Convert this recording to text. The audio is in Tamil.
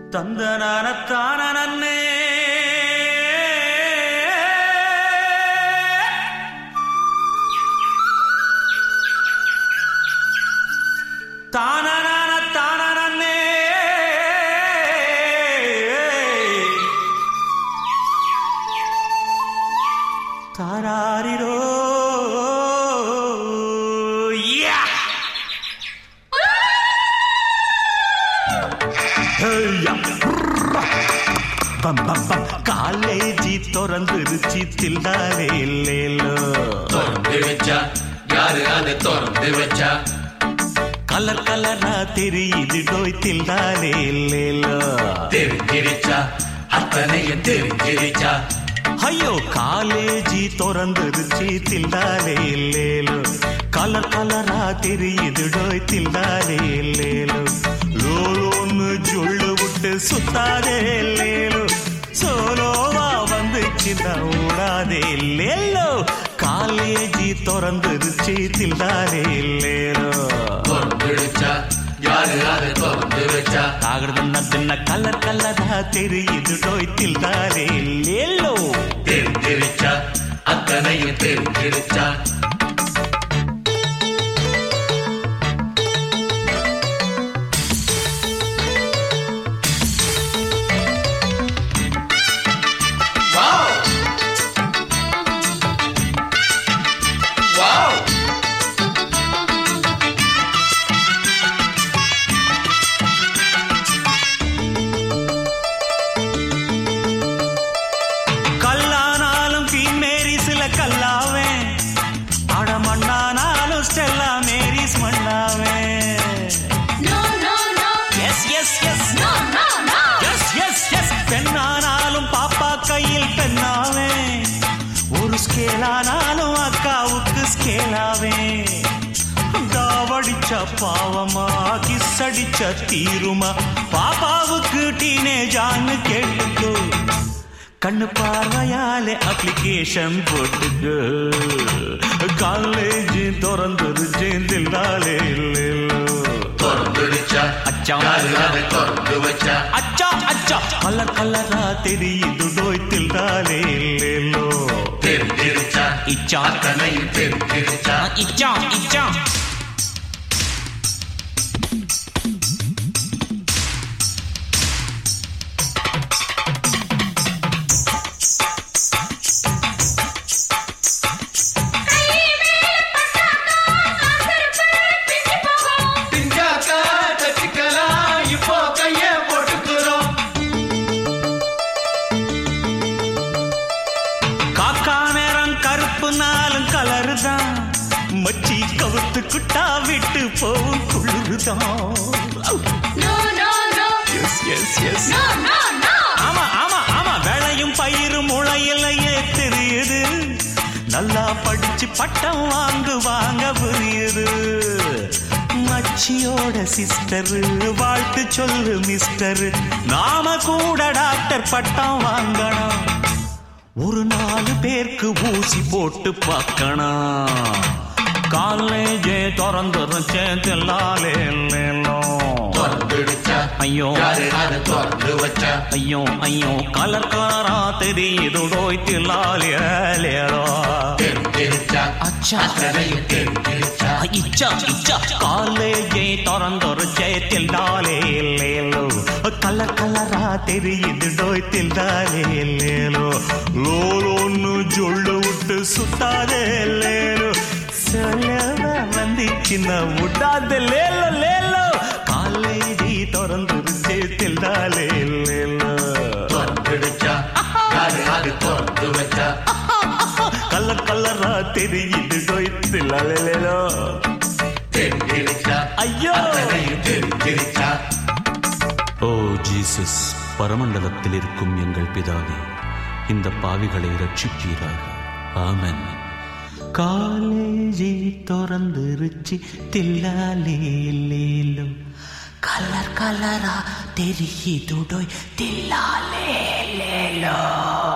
தந்தனானத்தான நன்னே தானனான தான நன்னே தாராரிரோ யா ஹேய்யா. பம் பம் பம் காலேஜி திறந்துருச்சு தில்லாரே இல்லேலோ திறந்து வச்சா யாரு அதை திறந்து வச்சா கலர் கலரா தெரியுது டோய் தில்லாரே இல்லேலோ தெரிஞ்சிருச்சா அத்தனையும் தெரிஞ்சிருச்சா ஐயோ காலேஜி திறந்துருச்சு தில்லாரே இல்லேலோ கலர் கலரா தெரியுது டோய் தில்லாரே இல்லேலோ லோலோன்னு சொல்லு விட்டு சுத்தாதே இல்லேலோ சோலோவா வந்துச்சுன்னா ஓடாதே இல்லேலோ காலேஜி திறந்துருச்சு தில்லாரே இல்லேலோ திறந்துடுச்சா யாரு அதை திறந்து வச்சா ஆகிறதுன்னா தின்ன கலர் கலரா தெரியுது டோய் தில்லாரே இல்லேலோ தெரிஞ்சிருச்சா அத்தனையும் தெரிஞ்சிருச்சா Wow! Wow! கல்லானாலும் பீன் மேரிஸ்ல கல்லாவேன் அட மண்ணானாலும் ஸ்டெல்லா மேரிஸ் மண்ணாவேன் No, no, no, yes yes yes no, no, no. Yes yes yes பெண்ணானாலும் பாப்பா கையில் பெண்ணாவேன் ஒரு ஸ்கேலானாலும் அக்காவுக்கு ஸ்கேலாவேன் தாவடிச்ச பாவமா கிஸ் அடிச்ச தீருமா பாப்பாவுக்கு டீனேஜான்னு கேட்டுக்கோ கண்ணு பார்வையாலே அப்ளிகேஷன் போட்டுக்கோ காலேஜ் திறந்துருச்சு தில்லாலே இல்லைல்லோ திறந்துடுச்சா அச்சா. யாரு அதை திறந்து வச்சா அச்சா அச்சா கலர் கலரா தெரியுது டோய் தில்லாலே இல்லைல்லோ தெரிஞ்சிருச்சா இச்சா அத்தனையும் தெரிஞ்சிருச்சா இச்சா இச்சா திங்காக்கா தச்சுக்கலாம் இப்போ கைய போட்டுக்கிறோம் காக்கா நேரம் கருப்பு நாளும் கலரு தான் மச்சி கவுத்து குட்டா விட்டு போவும் குளிருதான் No, no, no, yes yes yes no, no, no. ஆமா ஆமா ஆமா வேலையும் பயிரும் முளையிலையே தெரியுது நல்லா படிச்சு பட்டம் வாங்கு வாங்க புரியுது மச்சியோட சிஸ்டர் வாழ்த்து சொல்லு மிஸ்டர் நாம கூட டாக்டர் பட்டம் வாங்கணும் ஒரு நாலு பேருக்கு ஊசி போட்டு பார்க்கணும் காலேஜே திறந்துருச்சேன் தெல்லாலே திறந்துடுச்சா ஐயோ யாரு அதை திறந்து வச்சா ஐயோ ஐயோ கலர் கலரா தெரியுது டோய் தில்லாலேலோ தெரிஞ்சிருச்சா அச்சா. அத்தனையும் தெரிஞ்சிருச்சா இச்சா இச்சா காலேஜை திறந்தொரு ஜெயத்தில்டாலேலோ கலர் கலரா தெரியுது டோய் தில்லாலேலோ லோலோன்னு ஜொல்லு விட்டு சுத்தாதே லேலோ சொல்லவா வந்துச்சுன்னா விட்டாத லேலோ லேலோ காலேஜி திறந்துருச்சு தில்லாலேலோ திறந்துடுச்சா யாரு அது திறந்து வச்சா கலர் கலரா தெரியுது டோய் தில்லாலேலோ தெரிஞ்சிருச்சா ஐயோ அத்தனையும் தெரிஞ்சிருச்சா ஓ ஜீசஸ் பரமண்டலத்தில் இருக்கும் எங்கள் பிதாவே இந்த பாவிகளை ரட்சிப்பீராக ஆமென் காலேஜி திறந்துருச்சு தில்லாலேலேலும் கலர் கலரா தெரியுதுடோய் தில்லாலேலேலோ